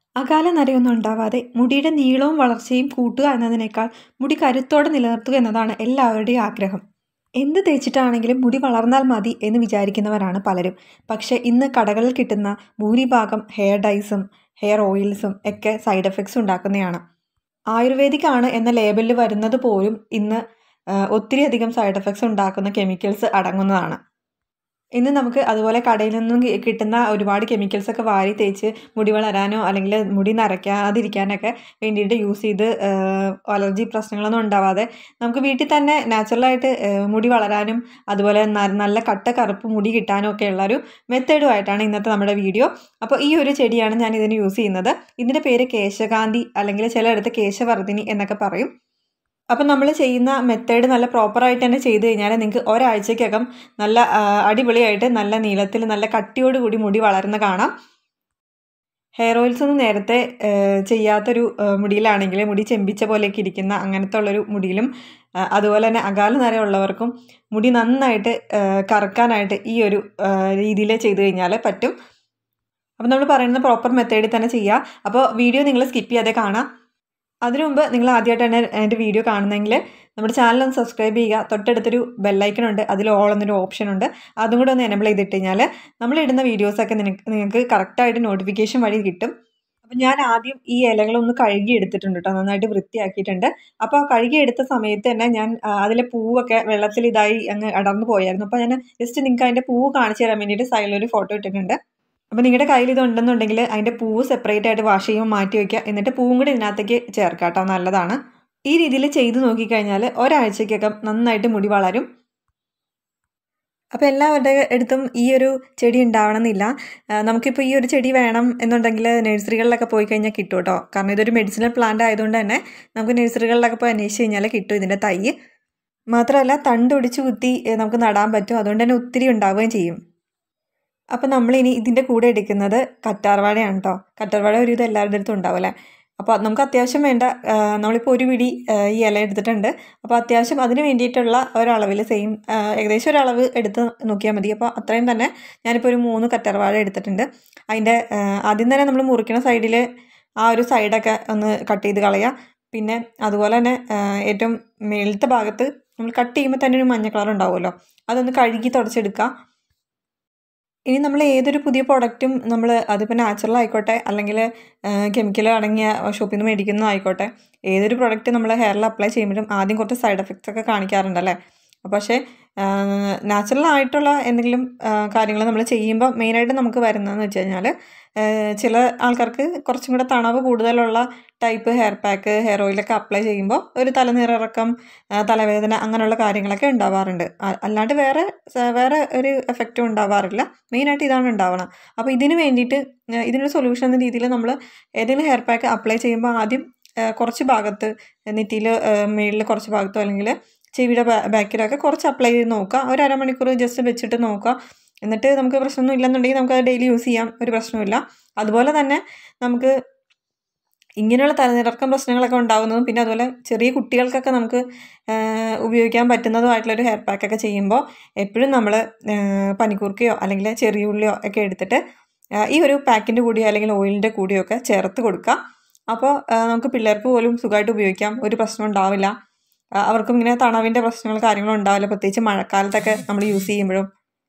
അകാല നരയൊന്നും ഉണ്ടാവാതെ മുടിയുടെ നീളവും വളർച്ചയും കൂട്ടുക എന്നതിനേക്കാൾ മുടി കരുത്തോടെ നിലനിർത്തുക എന്നതാണ് എല്ലാവരുടെയും ആഗ്രഹം എന്ത് തേച്ചിട്ടാണെങ്കിലും മുടി വളർന്നാൽ മതി എന്ന് വിചാരിക്കുന്നവരാണ് പലരും പക്ഷേ ഇന്ന് കടകളിൽ കിട്ടുന്ന ഭൂരിഭാഗം ഹെയർ ഡൈസും ഹെയർ ഓയിൽസും ഒക്കെ സൈഡ് എഫക്ട്സ് ഉണ്ടാക്കുന്നതാണ് ആയുർവേദിക് ആണ് എന്ന ലേബലിൽ വരുന്നത് പോലും ഇന്ന് ഒത്തിരി അധികം സൈഡ് എഫക്ട്സ് ഉണ്ടാക്കുന്ന കെമിക്കൽസ് അടങ്ങുന്നതാണ് ഇന്ന് നമുക്ക് അതുപോലെ കടയിൽ നിന്നും കിട്ടുന്ന ഒരുപാട് കെമിക്കൽസ് ഒക്കെ വാരി തേച്ച് മുടി വളരാനോ അല്ലെങ്കിൽ മുടി നരയ്ക്കാതിരിക്കാനൊക്കെ വേണ്ടിയിട്ട് യൂസ് ചെയ്ത് അലർജി പ്രശ്നങ്ങളൊന്നും ഉണ്ടാവാതെ നമുക്ക് വീട്ടിൽ തന്നെ നാച്ചുറലായിട്ട് മുടി വളരാനും അതുപോലെ നല്ല കട്ട കറുപ്പ് മുടി കിട്ടാനും ഒക്കെ ഉള്ള ഒരു മെത്തേഡുമായിട്ടാണ് ഇന്നത്തെ നമ്മുടെ വീഡിയോ അപ്പോൾ ഈ ഒരു ചെടിയാണ് ഞാൻ ഇതിന് യൂസ് ചെയ്യുന്നത് ഇതിൻ്റെ പേര് കേശകാന്തി അല്ലെങ്കിൽ ചിലയിടത്ത് കേശവർദ്ധിനി എന്നൊക്കെ പറയും അപ്പം നമ്മൾ ചെയ്യുന്ന മെത്തേഡ് നല്ല പ്രോപ്പറായിട്ട് തന്നെ ചെയ്ത് കഴിഞ്ഞാൽ നിങ്ങൾക്ക് ഒരാഴ്ചക്കകം നല്ല അടിപൊളിയായിട്ട് നല്ല നീളത്തിൽ നല്ല കട്ടിയോടുകൂടി മുടി വളരുന്ന കാണാം ഹെയർ ഓയിൽസ് ഒന്നും നേരത്തെ ചെയ്യാത്തൊരു മുടിയിലാണെങ്കിൽ മുടി ചെമ്പിച്ച പോലെയൊക്കെ ഇരിക്കുന്ന അങ്ങനത്തെ ഉള്ളൊരു മുടിയിലും അതുപോലെ തന്നെ അകാല നരയുള്ളവർക്കും മുടി നന്നായിട്ട് കറക്കാനായിട്ട് ഈ ഒരു രീതിയിൽ ചെയ്ത് കഴിഞ്ഞാൽ പറ്റും അപ്പോൾ നമ്മൾ പറയുന്ന പ്രോപ്പർ മെത്തേഡിൽ തന്നെ ചെയ്യുക അപ്പോൾ വീഡിയോ നിങ്ങൾ സ്കിപ്പ് ചെയ്യാതെ കാണാം അതിനു മുമ്പ് നിങ്ങൾ ആദ്യമായിട്ടാണ് എൻ്റെ വീഡിയോ കാണുന്നതെങ്കിൽ നമ്മുടെ ചാനൽ ഒന്ന് സബ്സ്ക്രൈബ് ചെയ്യുക തൊട്ടടുത്തൊരു ബെല്ലൈക്കൺ ഉണ്ട് അതിൽ ഓൾ എന്നൊരു ഓപ്ഷൻ ഉണ്ട് അതും കൂടെ ഒന്ന് എനബിൾ ചെയ്തിട്ട് കഴിഞ്ഞാൽ നമ്മളിടുന്ന വീഡിയോസൊക്കെ നിനക്ക് നിങ്ങൾക്ക് കറക്റ്റായിട്ട് നോട്ടിഫിക്കേഷൻ വഴി കിട്ടും അപ്പം ഞാൻ ആദ്യം ഈ ഇലകളൊന്ന് കഴുകി എടുത്തിട്ടുണ്ട് കേട്ടോ നന്നായിട്ട് വൃത്തിയാക്കിയിട്ടുണ്ട് അപ്പോൾ കഴുകി എടുത്ത സമയത്ത് തന്നെ ഞാൻ അതിലെ പൂവൊക്കെ വെള്ളത്തിൽ ഇതായി അങ്ങ് അടർന്നു പോയായിരുന്നു അപ്പോൾ ഞാൻ ജസ്റ്റ് നിങ്ങൾക്ക് അതിൻ്റെ പൂവ് കാണിച്ചു തരാൻ വേണ്ടിയിട്ട് സൈഡിലൊരു ഫോട്ടോ ഇട്ടിട്ടുണ്ട് അപ്പോൾ നിങ്ങളുടെ കയ്യിൽ ഇത് ഉണ്ടെന്നുണ്ടെങ്കിൽ അതിൻ്റെ പൂവ് സെപ്പറേറ്റ് ആയിട്ട് വാഷ് ചെയ്യുമ്പോൾ മാറ്റി വയ്ക്കുക എന്നിട്ട് പൂവും കൂടി ഇതിനകത്തേക്ക് ചേർക്കുക കേട്ടോ നല്ലതാണ് ഈ രീതിയിൽ ചെയ്ത് നോക്കിക്കഴിഞ്ഞാൽ ഒരാഴ്ചയ്ക്കകം നന്നായിട്ട് മുടി വളരും അപ്പോൾ എല്ലാവരുടെ അടുത്തും ഈ ഒരു ചെടി ഉണ്ടാവണമെന്നില്ല നമുക്കിപ്പോൾ ഈ ഒരു ചെടി വേണം എന്നുണ്ടെങ്കിൽ നഴ്സറികളിലൊക്കെ പോയി കഴിഞ്ഞാൽ കിട്ടും കേട്ടോ കാരണം ഇതൊരു മെഡിസിനൽ പ്ലാന്റ് ആയതുകൊണ്ട് തന്നെ നമുക്ക് നഴ്സറികളിലൊക്കെ പോയി അന്വേഷിച്ച് കഴിഞ്ഞാൽ കിട്ടും ഇതിൻ്റെ തൈ മാത്രമല്ല തണ്ട് ഒടിച്ച് കുത്തി നമുക്ക് നടാൻ പറ്റും അതുകൊണ്ട് തന്നെ ഒത്തിരി ഉണ്ടാവുകയും ചെയ്യും അപ്പോൾ നമ്മളിനി ഇതിൻ്റെ കൂടെ എടുക്കുന്നത് കറ്റാർവാഴയാണ് കേട്ടോ കറ്റാർവാഴ ഒരു ഇത് എല്ലാവരുടെ അടുത്തും ഉണ്ടാവും അല്ലേ അപ്പോൾ നമുക്ക് അത്യാവശ്യം വേണ്ട നമ്മളിപ്പോൾ ഒരു പിടി ഈ ഇല എടുത്തിട്ടുണ്ട് അപ്പോൾ അത്യാവശ്യം അതിന് വേണ്ടിയിട്ടുള്ള ഒരളവിൽ സെയിം ഏകദേശം ഒരളവ് എടുത്ത് നോക്കിയാൽ മതി അപ്പോൾ അത്രയും തന്നെ ഞാനിപ്പോൾ ഒരു മൂന്ന് കറ്റാർവാഴ എടുത്തിട്ടുണ്ട് അതിൻ്റെ ആദ്യം തന്നെ നമ്മൾ മുറിക്കുന്ന സൈഡിൽ ആ ഒരു സൈഡൊക്കെ ഒന്ന് കട്ട് ചെയ്ത് കളയുക പിന്നെ അതുപോലെ തന്നെ ഏറ്റവും മേളത്തെ ഭാഗത്ത് നമ്മൾ കട്ട് ചെയ്യുമ്പോൾ തന്നെ ഒരു മഞ്ഞ കളർ ഉണ്ടാവുമല്ലോ അതൊന്ന് കഴുകി തുടച്ചെടുക്കുക ഇനി നമ്മൾ ഏതൊരു പുതിയ പ്രൊഡക്റ്റും നമ്മൾ അതിപ്പോൾ നാച്ചുറൽ ആയിക്കോട്ടെ അല്ലെങ്കിൽ കെമിക്കൽ അടങ്ങിയ ഷോപ്പിൽ നിന്ന് മേടിക്കുന്ന ആയിക്കോട്ടെ ഏതൊരു പ്രൊഡക്റ്റ് നമ്മൾ ഹെയറിൽ അപ്ലൈ ചെയ്യുമ്പോഴും ആദ്യം കുറച്ച് സൈഡ് എഫക്ട്സ് ഒക്കെ കാണിക്കാറുണ്ടല്ലേ പക്ഷേ നാച്ചുറൽ ആയിട്ടുള്ള എന്തെങ്കിലും കാര്യങ്ങൾ നമ്മൾ ചെയ്യുമ്പോൾ മെയിനായിട്ട് നമുക്ക് വരുന്നതെന്ന് വെച്ച് കഴിഞ്ഞാൽ ചില ആൾക്കാർക്ക് കുറച്ചും കൂടെ തണവ് കൂടുതലുള്ള ടൈപ്പ് ഹെയർ പാക്ക് ഹെയർ ഓയിലൊക്കെ അപ്ലൈ ചെയ്യുമ്പോൾ ഒരു തലനീറിറക്കം തലവേദന അങ്ങനെയുള്ള കാര്യങ്ങളൊക്കെ ഉണ്ടാവാറുണ്ട് അല്ലാണ്ട് വേറെ വേറെ ഒരു എഫക്റ്റും ഉണ്ടാവാറില്ല മെയിനായിട്ട് ഇതാണ് ഉണ്ടാവണം അപ്പോൾ ഇതിന് വേണ്ടിയിട്ട് ഇതിനൊരു സൊല്യൂഷൻ എന്ന രീതിയിൽ നമ്മൾ ഏതെങ്കിലും ഹെയർ പാക്ക് അപ്ലൈ ചെയ്യുമ്പോൾ ആദ്യം കുറച്ച് ഭാഗത്ത് നെറ്റിയിൽ മേളിൽ കുറച്ച് ഭാഗത്തോ അല്ലെങ്കിൽ ചെവിയുടെ ബാക്കിലൊക്കെ കുറച്ച് അപ്ലൈ ചെയ്ത് നോക്കുക ഒരു അരമണിക്കൂർ ജസ്റ്റ് വെച്ചിട്ട് നോക്കുക എന്നിട്ട് നമുക്ക് പ്രശ്നമൊന്നും ഇല്ലെന്നുണ്ടെങ്കിൽ നമുക്ക് അത് ഡെയിലി യൂസ് ചെയ്യാം ഒരു പ്രശ്നമില്ല അതുപോലെ തന്നെ നമുക്ക് ഇങ്ങനെയുള്ള തലനിറക്കം പ്രശ്നങ്ങളൊക്കെ ഉണ്ടാകുന്നതും പിന്നെ അതുപോലെ ചെറിയ കുട്ടികൾക്കൊക്കെ നമുക്ക് ഉപയോഗിക്കാൻ പറ്റുന്നതുമായിട്ടുള്ളൊരു ഹെയർ പാക്കൊക്കെ ചെയ്യുമ്പോൾ എപ്പോഴും നമ്മൾ പനിക്കൂർക്കയോ അല്ലെങ്കിൽ ചെറിയ ഉള്ളിയോ ഒക്കെ എടുത്തിട്ട് ഈ ഒരു പാക്കിൻ്റെ കൂടിയോ അല്ലെങ്കിൽ ഓയിലിൻ്റെ കൂടിയോ ഒക്കെ ചേർത്ത് കൊടുക്കുക അപ്പോൾ നമുക്ക് പിള്ളേർക്ക് പോലും സുഖമായിട്ട് ഉപയോഗിക്കാം ഒരു പ്രശ്നം ഉണ്ടാവില്ല അവർക്കും ഇങ്ങനെ തണവിൻ്റെ പ്രശ്നങ്ങൾ കാര്യങ്ങളും ഉണ്ടാവില്ല പ്രത്യേകിച്ച് മഴക്കാലത്തൊക്കെ നമ്മൾ യൂസ് ചെയ്യുമ്പോഴും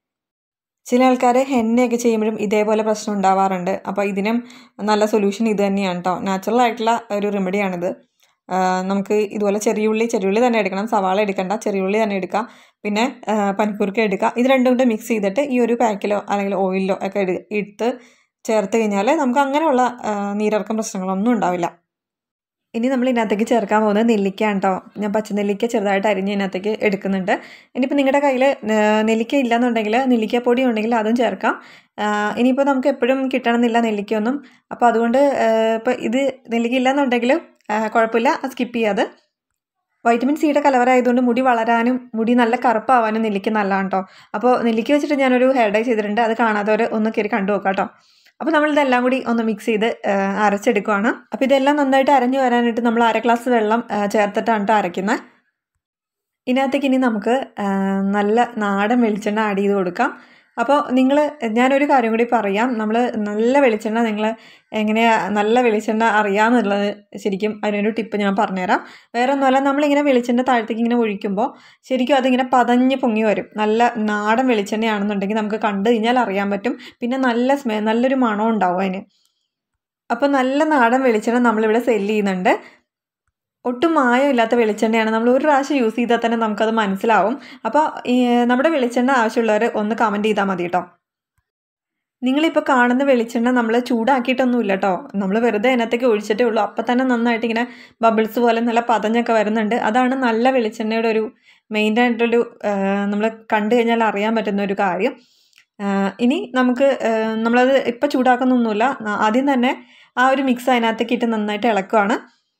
ചില ആൾക്കാർ ഹെന്നയൊക്കെ ചെയ്യുമ്പോഴും ഇതേപോലെ പ്രശ്നം ഉണ്ടാവാറുണ്ട് അപ്പോൾ ഇതിനും നല്ല സൊല്യൂഷൻ ഇത് തന്നെയാണ് കേട്ടോ നാച്ചുറൽ ആയിട്ടുള്ള ഒരു റെമഡിയാണിത് നമുക്ക് ഇതുപോലെ ചെറിയുള്ളി ചെറിയുള്ളി തന്നെ എടുക്കണം സവാള എടുക്കണ്ട ചെറിയുള്ളി തന്നെ എടുക്കുക പിന്നെ പനിക്കൂർക്ക എടുക്കുക ഇത് രണ്ടും കൂടെ മിക്സ് ചെയ്തിട്ട് ഈ ഒരു പാക്കിലോ അല്ലെങ്കിൽ ഓയിലിലോ ഒക്കെ എടുത്ത് ചേർത്ത് കഴിഞ്ഞാൽ നമുക്ക് അങ്ങനെയുള്ള നീരിറക്കം പ്രശ്നങ്ങളൊന്നും ഉണ്ടാവില്ല ഇനി നമ്മൾ ഇതിനകത്തേക്ക് ചേർക്കാൻ പോകുന്നത് നെല്ലിക്കയാണ് കേട്ടോ ഞാൻ പച്ചനെല്ലിക്ക ചെറുതായിട്ട് അരിഞ്ഞ് ഇതിനകത്തേക്ക് എടുക്കുന്നുണ്ട് ഇനിയിപ്പോൾ നിങ്ങളുടെ കയ്യിൽ നെല്ലിക്ക ഇല്ലയെന്നുണ്ടെങ്കിൽ നെല്ലിക്കപ്പൊടി ഉണ്ടെങ്കിൽ അതും ചേർക്കാം ഇനിയിപ്പോൾ നമുക്ക് എപ്പോഴും കിട്ടണമെന്നില്ല നെല്ലിക്കയൊന്നും അപ്പോൾ അതുകൊണ്ട് ഇപ്പോൾ ഇത് നെല്ലിക്ക ഇല്ലയെന്നുണ്ടെങ്കിൽ കുഴപ്പമില്ല സ്കിപ്പ് ചെയ്യാതെ വൈറ്റമിൻ സിയുടെ കലവരായതുകൊണ്ട് മുടി വളരാനും മുടി നല്ല കറുപ്പാവാനും നെല്ലിക്ക നല്ലതാണ് കേട്ടോ അപ്പോൾ നെല്ലിക്ക വെച്ചിട്ട് ഞാനൊരു ഹെയർ ഡൈ ചെയ്തിട്ടുണ്ട് അത് കാണാത്തവർ ഒന്ന് കയറി കണ്ടു നോക്കാം കേട്ടോ അപ്പോൾ നമ്മളിതെല്ലാം കൂടി ഒന്ന് മിക്സ് ചെയ്ത് അരച്ചെടുക്കുവാണ് അപ്പോൾ ഇതെല്ലാം നന്നായിട്ട് അരഞ്ഞു വരാനായിട്ട് നമ്മൾ അര ഗ്ലാസ് വെള്ളം ചേർത്തിട്ടാണ് കേട്ടോ അരയ്ക്കുന്നത് ഇതിനകത്തേക്ക് ഇനി നമുക്ക് നല്ല നാടൻ വെളിച്ചെണ്ണ ആഡ് ചെയ്ത് കൊടുക്കാം അപ്പോൾ നിങ്ങൾ ഞാനൊരു കാര്യം കൂടി പറയാം നമ്മൾ നല്ല വെളിച്ചെണ്ണ നിങ്ങൾ എങ്ങനെയാ നല്ല വെളിച്ചെണ്ണ അറിയാമെന്നുള്ളത് ശരിക്കും അതിനൊരു ടിപ്പ് ഞാൻ പറഞ്ഞുതരാം വേറെ ഒന്നുമല്ല നമ്മളിങ്ങനെ വെളിച്ചെണ്ണ താഴത്തേക്ക് ഇങ്ങനെ ഒഴിക്കുമ്പോൾ ശരിക്കും അതിങ്ങനെ പതഞ്ഞ് പൊങ്ങി വരും നല്ല നാടൻ വെളിച്ചെണ്ണയാണെന്നുണ്ടെങ്കിൽ നമുക്ക് കണ്ടു കഴിഞ്ഞാൽ അറിയാൻ പറ്റും പിന്നെ നല്ല സ്മെ നല്ലൊരു മണം ഉണ്ടാവും അതിന് അപ്പോൾ നല്ല നാടൻ വെളിച്ചെണ്ണ നമ്മളിവിടെ സെല്ല് ചെയ്യുന്നുണ്ട് ഒട്ടും മായമില്ലാത്ത വെളിച്ചെണ്ണയാണ് നമ്മൾ ഒരു പ്രാവശ്യം യൂസ് ചെയ്താൽ തന്നെ നമുക്കത് മനസ്സിലാവും അപ്പോൾ ഈ നമ്മുടെ വെളിച്ചെണ്ണ ആവശ്യമുള്ളവർ ഒന്ന് കമൻറ്റ് ചെയ്താൽ മതി കേട്ടോ നിങ്ങളിപ്പോൾ കാണുന്ന വെളിച്ചെണ്ണ നമ്മൾ ചൂടാക്കിയിട്ടൊന്നുമില്ല കേട്ടോ നമ്മൾ വെറുതെ അതിനകത്തേക്ക് ഒഴിച്ചിട്ടേ ഉള്ളൂ അപ്പം തന്നെ നന്നായിട്ട് ഇങ്ങനെ ബബിൾസ് പോലെ നല്ല പതഞ്ഞൊക്കെ വരുന്നുണ്ട് അതാണ് നല്ല വെളിച്ചെണ്ണയുടെ ഒരു മെയിൻ ആയിട്ടൊരു നമ്മൾ കണ്ടു കഴിഞ്ഞാൽ അറിയാൻ പറ്റുന്ന ഒരു കാര്യം ഇനി നമുക്ക് നമ്മളത് ഇപ്പം ചൂടാക്കുന്നൊന്നുമില്ല ആദ്യം തന്നെ ആ ഒരു മിക്സ് അതിനകത്തേക്ക് ഇട്ട് നന്നായിട്ട് ഇളക്കുവാണ്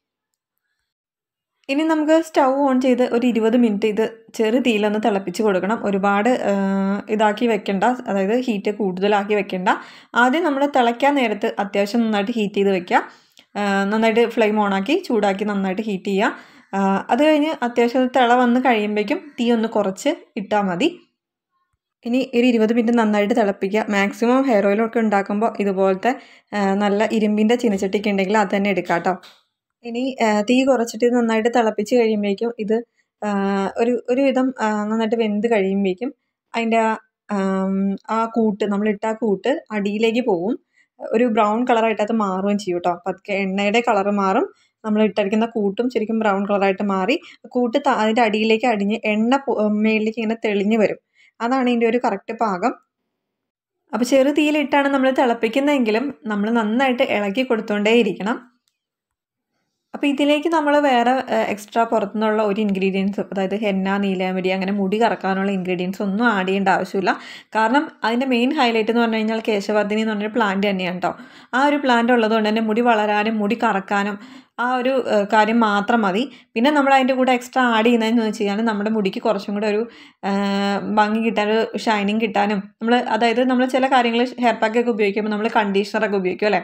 ഇനി നമുക്ക് സ്റ്റൗ ഓൺ ചെയ്ത് ഒരു ഇരുപത് മിനിറ്റ് ഇത് ചെറു തീയിലൊന്ന് തിളപ്പിച്ച് കൊടുക്കണം ഒരുപാട് ഇതാക്കി വെക്കണ്ട അതായത് ഹീറ്റ് കൂടുതലാക്കി വെക്കണ്ട ആദ്യം നമ്മൾ തിളയ്ക്കാൻ നേരത്ത് അത്യാവശ്യം നന്നായിട്ട് ഹീറ്റ് ചെയ്ത് വെക്കുക നന്നായിട്ട് ഫ്ലെയിം ഓണാക്കി ചൂടാക്കി നന്നായിട്ട് ഹീറ്റ് ചെയ്യുക അത് കഴിഞ്ഞ് അത്യാവശ്യം തിള വന്ന് കഴിയുമ്പോഴേക്കും തീ ഒന്ന് കുറച്ച് ഇട്ടാൽ മതി ഇനി ഒരു ഇരുപത് മിനിറ്റ് നന്നായിട്ട് തിളപ്പിക്കുക മാക്സിമം ഹെയർ ഓയിലൊക്കെ ഉണ്ടാക്കുമ്പോൾ ഇതുപോലത്തെ നല്ല ഇരുമ്പിൻ്റെ ചീനച്ചട്ടിക്ക് ഉണ്ടെങ്കിൽ അത് തന്നെ എടുക്കാം കേട്ടോ ഇനി തീ കുറച്ചിട്ട് നന്നായിട്ട് തിളപ്പിച്ച് കഴിയുമ്പോഴേക്കും ഇത് ഒരു ഒരു വിധം നന്നായിട്ട് വെന്ത് കഴിയുമ്പോഴേക്കും അതിൻ്റെ ആ കൂട്ട് നമ്മളിട്ട ആ കൂട്ട് അടിയിലേക്ക് പോവും ഒരു ബ്രൗൺ കളറായിട്ട് അത് മാറുകയും ചെയ്യും കേട്ടോ പതുക്കെ എണ്ണയുടെ കളറ് മാറും നമ്മൾ ഇട്ടിരിക്കുന്ന കൂട്ടും ശരിക്കും ബ്രൗൺ കളറായിട്ട് മാറി കൂട്ട് അതിൻ്റെ അടിയിലേക്ക് അടിഞ്ഞ് എണ്ണ മേളിലേക്ക് ഇങ്ങനെ തെളിഞ്ഞ് വരും അതാണ് ഇതിൻ്റെ ഒരു കറക്റ്റ് പാകം അപ്പോൾ ചെറു തീയിലിട്ടാണ് നമ്മൾ തിളപ്പിക്കുന്നതെങ്കിലും നമ്മൾ നന്നായിട്ട് ഇളക്കി കൊടുത്തുകൊണ്ടേ ഇരിക്കണം അപ്പോൾ ഇതിലേക്ക് നമ്മൾ വേറെ എക്സ്ട്രാ പുറത്തുനിന്നുള്ള ഒരു ഇൻഗ്രീഡിയൻസ് അതായത് ഹെന്ന നീലാമരി അങ്ങനെ മുടി കറക്കാനുള്ള ഇൻഗ്രീഡിയൻസ് ഒന്നും ആഡ് ചെയ്യേണ്ട ആവശ്യമില്ല കാരണം അതിൻ്റെ മെയിൻ ഹൈലൈറ്റ് എന്ന് പറഞ്ഞു കഴിഞ്ഞാൽ കേശവർദ്ധിനി എന്ന് പറഞ്ഞൊരു പ്ലാന്റ് തന്നെയാണ് കേട്ടോ ആ ഒരു പ്ലാന്റ് ഉള്ളതുകൊണ്ട് തന്നെ മുടി വളരാനും മുടി കറക്കാനും ആ ഒരു കാര്യം മാത്രം മതി പിന്നെ നമ്മൾ അതിൻ്റെ കൂടെ എക്സ്ട്രാ ആഡ് ചെയ്യുന്നതെന്ന് വെച്ച് കഴിഞ്ഞാൽ നമ്മുടെ മുടിക്ക് കുറച്ചും കൂടെ ഒരു ഭംഗി കിട്ടാനും ഒരു ഷൈനിങ് കിട്ടാനും നമ്മൾ അതായത് നമ്മൾ ചില കാര്യങ്ങൾ ഹെയർ പാക്കൊക്കെ ഉപയോഗിക്കുമ്പോൾ നമ്മൾ കണ്ടീഷണറൊക്കെ ഉപയോഗിക്കും അല്ലേ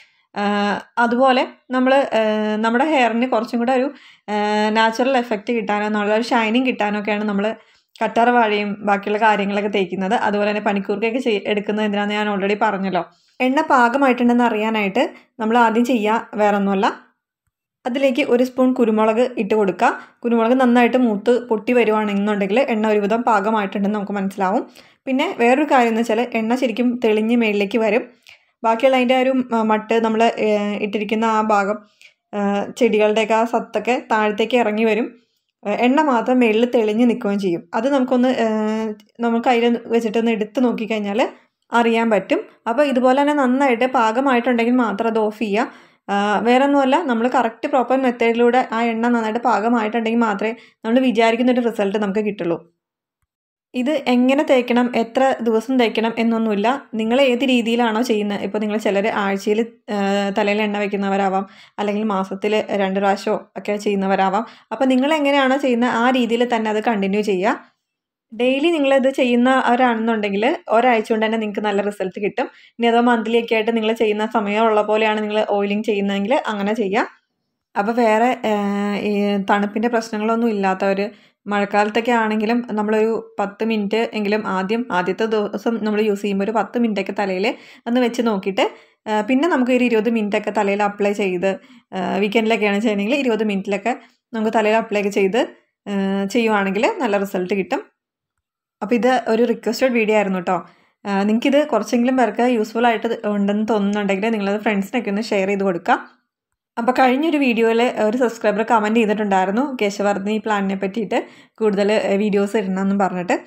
അതുപോലെ നമ്മൾ നമ്മുടെ ഹെയറിന് കുറച്ചും കൂടെ ഒരു നാച്ചുറൽ എഫക്റ്റ് കിട്ടാനോ എന്നുള്ള ഒരു ഷൈനിങ് കിട്ടാനൊക്കെയാണ് നമ്മൾ കറ്റാർ വാഴയും ബാക്കിയുള്ള കാര്യങ്ങളൊക്കെ തേക്കുന്നത് അതുപോലെ തന്നെ പനിക്കൂർക്കൊക്കെ ചെയ് എടുക്കുന്നത് എന്തിനാണെന്ന് ഞാൻ ഓൾറെഡി പറഞ്ഞല്ലോ എണ്ണ പാകമായിട്ടുണ്ടെന്ന് അറിയാനായിട്ട് നമ്മൾ ആദ്യം ചെയ്യുക വേറെ ഒന്നുമല്ല അതിലേക്ക് ഒരു സ്പൂൺ കുരുമുളക് ഇട്ട് കൊടുക്കുക കുരുമുളക് നന്നായിട്ട് മൂത്ത് പൊട്ടി വരുവാണെന്നുണ്ടെങ്കിൽ എണ്ണ ഒരുവിധം പാകമായിട്ടുണ്ടെന്ന് നമുക്ക് മനസ്സിലാവും പിന്നെ വേറൊരു കാര്യം എന്ന് വെച്ചാൽ എണ്ണ ശരിക്കും തെളിഞ്ഞ് മേളിലേക്ക് വരും ബാക്കിയുള്ള അതിൻ്റെ ഒരു മട്ട് നമ്മൾ ഇട്ടിരിക്കുന്ന ആ ഭാഗം ചെടികളുടെയൊക്കെ ആ സത്തൊക്കെ താഴത്തേക്ക് ഇറങ്ങി വരും എണ്ണ മാത്രം മേളിൽ തെളിഞ്ഞ് നിൽക്കുകയും ചെയ്യും അത് നമുക്കൊന്ന് നമുക്ക് അതിൽ വെച്ചിട്ടൊന്ന് എടുത്ത് നോക്കിക്കഴിഞ്ഞാൽ അറിയാൻ പറ്റും അപ്പോൾ ഇതുപോലെ തന്നെ നന്നായിട്ട് പാകമായിട്ടുണ്ടെങ്കിൽ മാത്രം അത് ഓഫ് ചെയ്യുക വേറെ ഒന്നുമല്ല നമ്മൾ കറക്റ്റ് പ്രോപ്പർ മെത്തേഡിലൂടെ ആ എണ്ണ നന്നായിട്ട് പാകമായിട്ടുണ്ടെങ്കിൽ മാത്രമേ നമ്മൾ വിചാരിക്കുന്ന ഒരു റിസൾട്ട് നമുക്ക് കിട്ടുള്ളൂ ഇത് എങ്ങനെ തേക്കണം എത്ര ദിവസം തേക്കണം എന്നൊന്നുമില്ല നിങ്ങൾ ഏത് രീതിയിലാണോ ചെയ്യുന്നത് ഇപ്പോൾ നിങ്ങൾ ചിലർ ആഴ്ചയിൽ തലയിൽ എണ്ണ വയ്ക്കുന്നവരാവാം അല്ലെങ്കിൽ മാസത്തിൽ രണ്ട് പ്രാവശ്യമോ ഒക്കെ ചെയ്യുന്നവരാവാം അപ്പോൾ നിങ്ങൾ എങ്ങനെയാണോ ചെയ്യുന്നത് ആ രീതിയിൽ തന്നെ അത് കണ്ടിന്യൂ ചെയ്യുക ഡെയിലി നിങ്ങളിത് ചെയ്യുന്നവരാണെന്നുണ്ടെങ്കിൽ ഒരാഴ്ച കൊണ്ട് തന്നെ നിങ്ങൾക്ക് നല്ല റിസൾട്ട് കിട്ടും ഇനി അഥവാ മന്ത്ലി ഒക്കെ ആയിട്ട് നിങ്ങൾ ചെയ്യുന്ന സമയമുള്ള പോലെയാണ് നിങ്ങൾ ഓയിലിംഗ് ചെയ്യുന്നതെങ്കിൽ അങ്ങനെ ചെയ്യാം അപ്പോൾ വേറെ ഈ തണുപ്പിൻ്റെ പ്രശ്നങ്ങളൊന്നും ഇല്ലാത്തവർ മഴക്കാലത്തൊക്കെ ആണെങ്കിലും നമ്മളൊരു പത്ത് മിനിറ്റ് എങ്കിലും ആദ്യം ആദ്യത്തെ ദിവസം നമ്മൾ യൂസ് ചെയ്യുമ്പോൾ ഒരു പത്ത് മിനിറ്റൊക്കെ തലയിൽ ഒന്ന് വെച്ച് നോക്കിയിട്ട് പിന്നെ നമുക്ക് ഒരു ഇരുപത് മിനിറ്റൊക്കെ തലയിൽ അപ്ലൈ ചെയ്ത് വീക്കെൻഡിലൊക്കെയാണ് ചെയ്യണമെങ്കിൽ ഇരുപത് മിനിറ്റിലൊക്കെ നമുക്ക് തലയിൽ അപ്ലൈ ചെയ്ത് ചെയ്യുവാണെങ്കിൽ നല്ല റിസൾട്ട് കിട്ടും അപ്പോൾ ഇത് ഒരു റിക്വസ്റ്റഡ് വീഡിയോ ആയിരുന്നു കേട്ടോ നിങ്ങൾക്കിത് കുറച്ചെങ്കിലും പേർക്ക് യൂസ്ഫുൾ ആയിട്ട് ഉണ്ടെന്ന് തോന്നുന്നുണ്ടെങ്കിൽ നിങ്ങളത് ഫ്രണ്ട്സിനൊക്കെ ഒന്ന് ഷെയർ ചെയ്ത് കൊടുക്കുക അപ്പോൾ കഴിഞ്ഞൊരു വീഡിയോയിൽ ഒരു സബ്സ്ക്രൈബർ കമൻറ്റ് ചെയ്തിട്ടുണ്ടായിരുന്നു കേശവർദ്ധനി പ്ലാനിനെ പറ്റിയിട്ട് കൂടുതൽ വീഡിയോസ് ഇടണമെന്നും പറഞ്ഞിട്ട്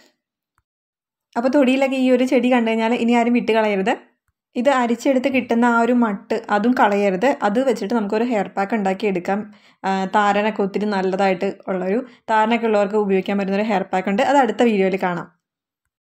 അപ്പോൾ തൊടിയിലൊക്കെ ഈ ഒരു ചെടി കണ്ടു കഴിഞ്ഞാൽ ഇനി ആരും വിട്ട് കളയരുത് ഇത് അരിച്ചെടുത്ത് കിട്ടുന്ന ആ ഒരു മട്ട് അതും കളയരുത് അത് വെച്ചിട്ട് നമുക്കൊരു ഹെയർ പാക്ക് ഉണ്ടാക്കി എടുക്കാം താരനൊക്കെ ഒത്തിരി നല്ലതായിട്ട് ഉള്ളൊരു താരനൊക്കെ ഉള്ളവർക്ക് ഉപയോഗിക്കാൻ പറ്റുന്ന ഒരു ഹെയർ പാക്ക് ഉണ്ട് അത് അടുത്ത വീഡിയോയിൽ കാണാം